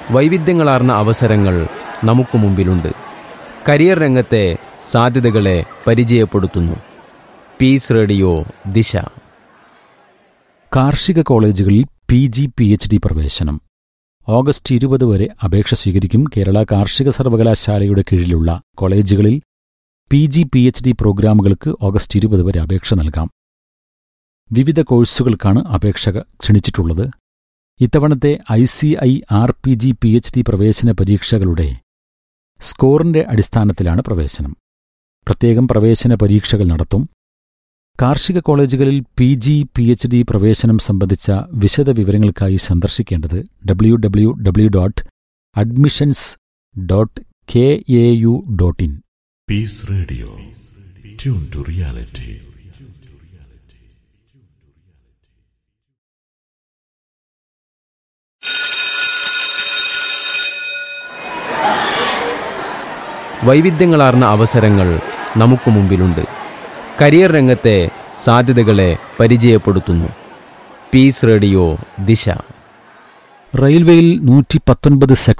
വൈവിധ്യങ്ങളാർന്ന അവസരങ്ങൾ നമുക്ക് മുമ്പിലുണ്ട് കരിയർ രംഗത്തെ സാധ്യതകളെ പരിചയപ്പെടുത്തുന്നു പീസ് റേഡിയോ ദിശ കാർഷിക കോളേജുകളിൽ P G P H D പ്രവേശനം ഓഗസ്റ്റ് ഇരുപത് വരെ അപേക്ഷ സ്വീകരിക്കും കേരള കാർഷിക സർവകലാശാലയുടെ കീഴിലുള്ള കോളേജുകളിൽ P G P H D പ്രോഗ്രാമുകൾക്ക് ഓഗസ്റ്റ് ഇരുപത് വരെ അപേക്ഷ നൽകാം വിവിധ കോഴ്സുകൾക്കാണ് അപേക്ഷ ക്ഷണിച്ചിട്ടുള്ളത് ഇത്തവണത്തെ I C I R P G P H D പ്രവേശന പരീക്ഷകളുടെ സ്കോറിന്റെ അടിസ്ഥാനത്തിലാണ് പ്രവേശനം പ്രത്യേകം പ്രവേശന പരീക്ഷകൾ നടത്തും കാർഷിക കോളേജുകളിൽ P G P H D പ്രവേശനം സംബന്ധിച്ച വിശദ വിവരങ്ങൾക്കായി സന്ദർശിക്കേണ്ടത് W W W dot admissions dot K A U dot in Peace Radio. Tune to reality. വൈവിധ്യങ്ങളാർന്ന അവസരങ്ങൾ നമുക്ക് മുമ്പിലുണ്ട് കരിയർ രംഗത്തെ സാധ്യതകളെ പരിചയപ്പെടുത്തുന്നു പീസ് റേഡിയോ ദിശ റെയിൽവേയിൽ നൂറ്റി പത്തൊൻപത്